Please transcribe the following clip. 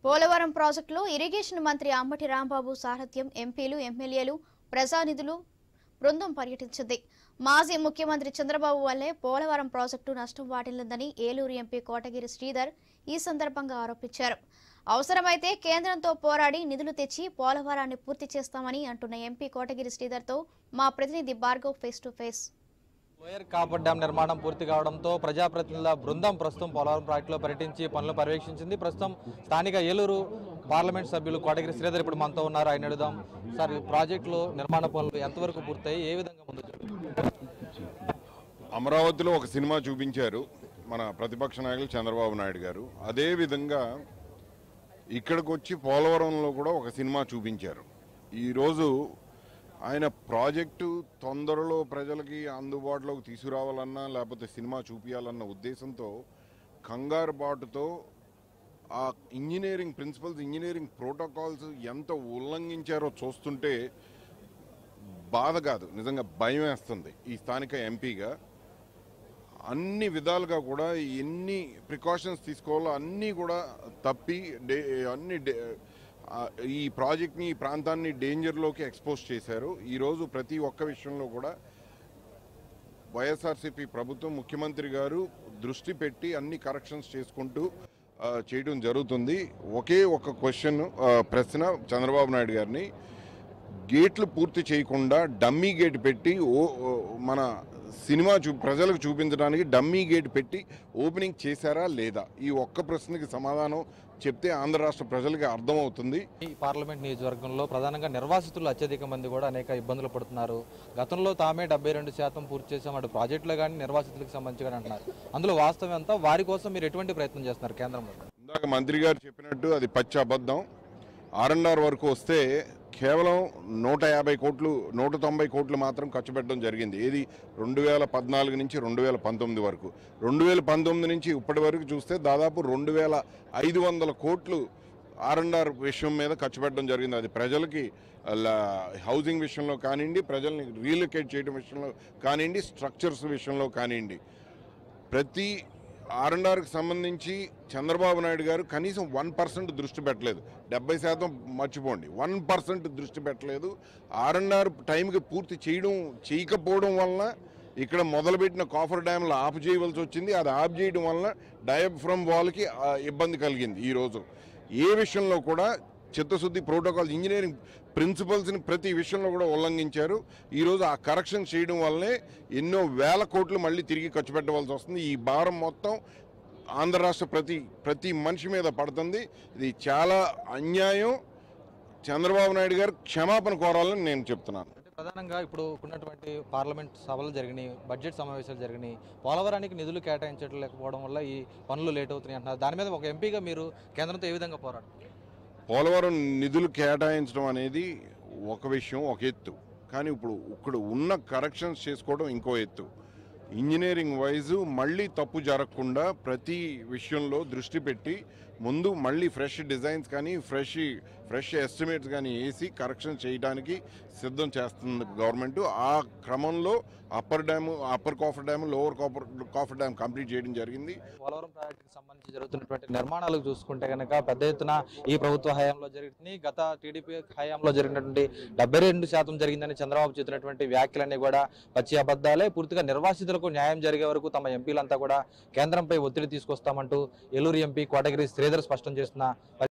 పోలవరం ప్రాజెక్టులో ఇరిగేషన్ మంత్రి అంబటి రాంబాబు సారథ్యం ఎంపీలు ఎమ్మెల్యేలు ప్రజానిధులు బృందం పర్యటించింది మాజీ ముఖ్యమంత్రి చంద్రబాబు వల్లే పోలవరం ప్రాజెక్టు నష్టం వాటిల్లిందని ఏలూరు ఎంపీ కోటగిరి శ్రీధర్ ఈ సందర్భంగా ఆరోపించారు అవసరమైతే కేంద్రంతో పోరాడి నిధులు తెచ్చి పోలవరాన్ని పూర్తి చేస్తామని అంటున్న ఎంపీ కోటగిరి శ్రీధర్తో మా ప్రతినిధి Bhargav face to face lower coffer dam నిర్మాణం పూర్తి కావడంతో ప్రజాప్రతినిధుల బృందం ప్రస్తుతం పోలవరం ప్రాజెక్టులో పర్యటించి పనులు పర్యవేక్షించింది ప్రస్తుతం స్థానిక ఏలూరు పార్లమెంట్ సభ్యులు కోటగిరి శ్రీధర్ ఇప్పుడు మనతో ఉన్నారు ఆయన అడుగుదాం సార్ ఈ ప్రాజెక్టులో నిర్మాణ పనులు ఎంతవరకు పూర్తయి ఏ విధంగా ముందు అమరావతిలో ఒక సినిమా చూపించారు మన ప్రతిపక్ష నాయకులు చంద్రబాబు నాయుడు గారు అదే విధంగా ఇక్కడికి వచ్చి పోలవరంలో కూడా ఒక సినిమా చూపించారు ఈరోజు ఆయన ప్రాజెక్టు తొందరలో ప్రజలకి అందుబాటులోకి తీసుకురావాలన్నా లేకపోతే సినిమా చూపించాలన్న ఉద్దేశంతో కంగారు బాటుతో ఆ ఇంజనీరింగ్ ప్రిన్సిపల్స్ ఇంజనీరింగ్ ప్రోటోకాల్స్ ఎంత ఉల్లంఘించారో చూస్తుంటే బాధ కాదు నిజంగా భయం వేస్తుంది ఈ స్థానిక ఎంపీగా అన్ని విధాలుగా కూడా ఎన్ని ప్రికాషన్స్ తీసుకోవాలో అన్నీ కూడా తప్పి డే అన్ని డే- ఆ, ఈ ప్రాజెక్ట్ని ఈ ప్రాంతాన్ని డేంజర్లోకి ఎక్స్పోజ్ చేశారు ఈరోజు ప్రతి ఒక్క విషయంలో కూడా వైఎస్ఆర్సీపీ ప్రభుత్వం ముఖ్యమంత్రి గారు దృష్టి పెట్టి అన్ని కరెక్షన్స్ చేసుకుంటూ ఆ, చేయడం జరుగుతుంది ఒకే ఒక క్వశ్చన్ ఆ, ప్రశ్న చంద్రబాబు నాయుడు గారిని గేట్లు పూర్తి చేయకుండా డమ్మీ గేట్ పెట్టి ఓ ఓ, మన సినిమా చూ ప్రజలకు చూపించడానికి డమ్మీ గేట్ పెట్టి ఓపెనింగ్ చేశారా లేదా ఈ ఒక్క ప్రశ్నకి సమాధానం చెప్తే ఆంధ్ర రాష్ట్ర ప్రజలకి అర్థమవుతుంది ఈ పార్లమెంట్ నియోజకవర్గంలో ప్రధానంగా నిర్వాసితులు అత్యధిక మంది కూడా అనేక ఇబ్బందులు పడుతున్నారు గతంలో తామే డెబ్బై రెండు శాతం పూర్తి చేసాం అటు ప్రాజెక్టులో కానీ నిర్వాసితులకు సంబంధించి కానీ అంటున్నారు అందులో వాస్తవం ఎంత వారి కోసం మీరు ఎటువంటి ప్రయత్నం చేస్తున్నారు కేంద్రంలో ఇందాక మంత్రి గారు చెప్పినట్టు అది పచ్చి అబద్ధం ఆర్ఎన్ఆర్ వరకు వస్తే కేవలం నూట యాభై కోట్లు నూట తొంభై కోట్లు మాత్రం ఖర్చు పెట్టడం జరిగింది ఏది రెండు వేల పద్నాలుగు నుంచి రెండు వేల పంతొమ్మిది వరకు రెండు వేల పంతొమ్మిది నుంచి ఇప్పటి వరకు చూస్తే దాదాపు రెండు వేల ఐదు వందల కోట్లు ఆర్ఎన్ఆర్ విషయం మీద ఖర్చు పెట్టడం జరిగింది అది ప్రజలకి ల- హౌసింగ్ విషయంలో కానివ్వండి ప్రజల్ని రీలొకేట్ చేయడం విషయంలో కానివ్వండి స్ట్రక్చర్స్ విషయంలో కానివ్వండి ప్రతి ఆర్ఎన్ఆర్కి సంబంధించి చంద్రబాబు నాయుడు గారు కనీసం వన్ పర్సెంట్ దృష్టి పెట్టలేదు డెబ్బై శాతం మర్చిపోండి వన్ పర్సెంట్ దృష్టి పెట్టలేదు ఆర్ఎన్ఆర్ టైంకి పూర్తి చేయడం చేయకపోవడం వలన ఇక్కడ మొదలుపెట్టిన కాఫర్ డ్యామ్లో ఆపు చేయవలసి వచ్చింది అది ఆపు చేయడం వలన డయాఫ్రమ్ వాల్కి ఆ, ఇబ్బంది కలిగింది ఈరోజు ఏ విషయంలో కూడా చిత్తశుద్ధి ప్రోటోకాల్స్ ఇంజనీరింగ్ ప్రిన్సిపల్స్ని ప్రతి విషయంలో కూడా ఉల్లంఘించారు ఈరోజు ఆ కరెక్షన్ చేయడం వల్లనే ఎన్నో వేల కోట్లు మళ్ళీ తిరిగి ఖర్చు పెట్టవలసి వస్తుంది ఈ భారం మొత్తం ఆంధ్ర రాష్ట్ర ప్రతి ప్రతి మనిషి మీద పడుతుంది ఇది చాలా అన్యాయం చంద్రబాబు నాయుడు గారు క్షమాపణ కోరాలని నేను చెప్తున్నాను అంటే ప్రధానంగా ఇప్పుడు ఉన్నటువంటి పార్లమెంట్ సభలు జరిగినాయి బడ్జెట్ సమావేశాలు జరిగినాయి పోలవరానికి నిధులు కేటాయించలేకపోవడం వల్ల ఈ పనులు లేట్ అవుతున్నాయి అంటున్నారు దాని మీద ఒక ఎంపీగా మీరు కేంద్రంతో ఏ విధంగా పోరాడు పోలవరం నిధులు కేటాయించడం అనేది ఒక విషయం ఒక ఎత్తు కానీ ఇప్పుడు ఇక్కడ ఉన్న కరెక్షన్స్ చేసుకోవడం ఇంకో ఎత్తు ఇంజనీరింగ్ వైజ్ మళ్ళీ తప్పు జరగకుండా ప్రతి విషయంలో దృష్టి పెట్టి ముందు మళ్ళీ ఫ్రెష్ డిజైన్స్ కానీ ఫ్రెష్ ఫ్రెష్ ఎస్టిమేట్స్ కానీ వేసి కరెక్షన్ చేయడానికి సిద్ధం చేస్తుంది గవర్నమెంట్ ఆ క్రమంలో upper dam upper coffer dam lower coffer coffer dam complete చేయడం జరిగింది పోలవరం ప్రాజెక్టుకి సంబంధించి జరుగుతున్నటువంటి నిర్మాణాలు చూసుకుంటే కనుక పెద్ద ఎత్తున ఈ ప్రభుత్వ హయాంలో జరుగుతున్నాయి గత టీడీపీ హయాంలో జరిగినటువంటి డెబ్బై రెండు శాతం జరిగిందని చంద్రబాబు చేసినటువంటి వ్యాఖ్యలన్నీ కూడా పచ్చి అబద్ధాలే పూర్తిగా నిర్వాసితులకు న్యాయం జరిగే వరకు తమ ఎంపీలంతా కూడా కేంద్రంపై ఒత్తిడి తీసుకొస్తామంటూ ఏలూరు ఎంపీ కోటగిరి శ్రీధర్ స్పష్టం చేస్తున్న